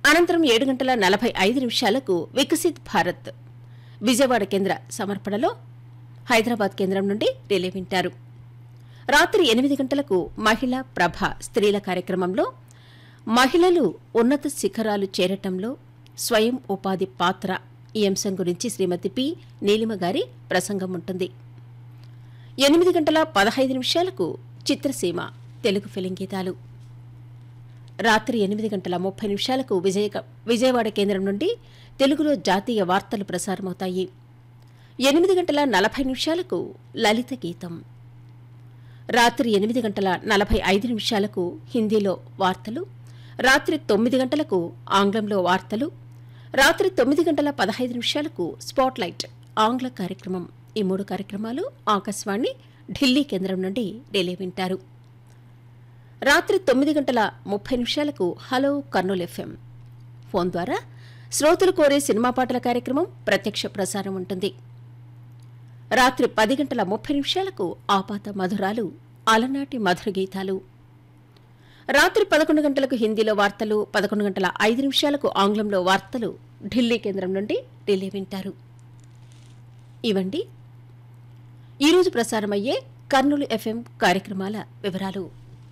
అనంతరం ఏడు గంటల నలభై ఐదు నిమిషాలకు వికసిత్ భారత్ విజయవాడ కేంద్ర సమర్పణలో హైదరాబాద్ కేంద్రం నుండి రిలే వింటారు రాత్రి ఎనిమిది గంటలకు మహిళా ప్రభ స్త్రీల కార్యక్రమంలో మహిళలు ఉన్నత శిఖరాలు చేరటంలో స్వయం ఉపాధి పాత్ర ఈ అంశం గురించి శ్రీమతి పి నీలిమ గారి ప్రసంగం ఉంటుంది ఎనిమిది గంటల పదహైదు నిమిషాలకు చిత్రసీమ తెలుగు ఫిలిం గీతాలు రాత్రి ఎనిమిది గంటల ముప్పై నిమిషాలకు విజయ విజయవాడ కేంద్రం నుండి తెలుగులో జాతీయ వార్తలు ప్రసారమవుతాయి ఎనిమిది గంటల నలభై నిమిషాలకు లలిత గీతం రాత్రి ఎనిమిది గంటల నలభై ఐదు నిమిషాలకు హిందీలో వార్తలు రాత్రి తొమ్మిది గంటలకు ఆంగ్లంలో వార్తలు రాత్రి తొమ్మిది గంటల పదహైదు నిమిషాలకు స్పాట్లైట్ ఆంగ్ల కార్యక్రమం ఈ మూడు కార్యక్రమాలు ఆకాశవాణి ఢిల్లీ కేంద్రం నుండి రిలే వింటారు రాత్రి తొమ్మిది గంటల ముప్పై నిమిషాలకు హలో కర్నూలు ఎఫ్ఎం ఫోన్ ద్వారా శ్రోతలు కోరే సినిమా పాటల కార్యక్రమం ప్రత్యక్ష ప్రసారం ఉంటుంది రాత్రి పది గంటల ముప్పై నిమిషాలకు ఆపాత మధురాలు అలనాటి మధుర గీతాలు రాత్రి పదకొండు గంటలకు హిందీలో వార్తలు పదకొండు గంటల ఐదు నిమిషాలకు ఆంగ్లంలో వార్తలు ఢిల్లీ కేంద్రం నుండి రిలే వింటారు ఇవండి ఈరోజు ప్రసారమయ్యే కర్నూలు ఎఫ్ఎం కార్యక్రమాల వివరాలు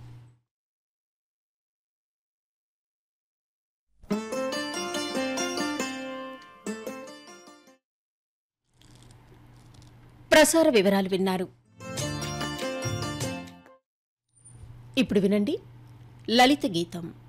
ప్రసార వివరాలు విన్నారు ఇప్పుడు వినండి లలిత గీతం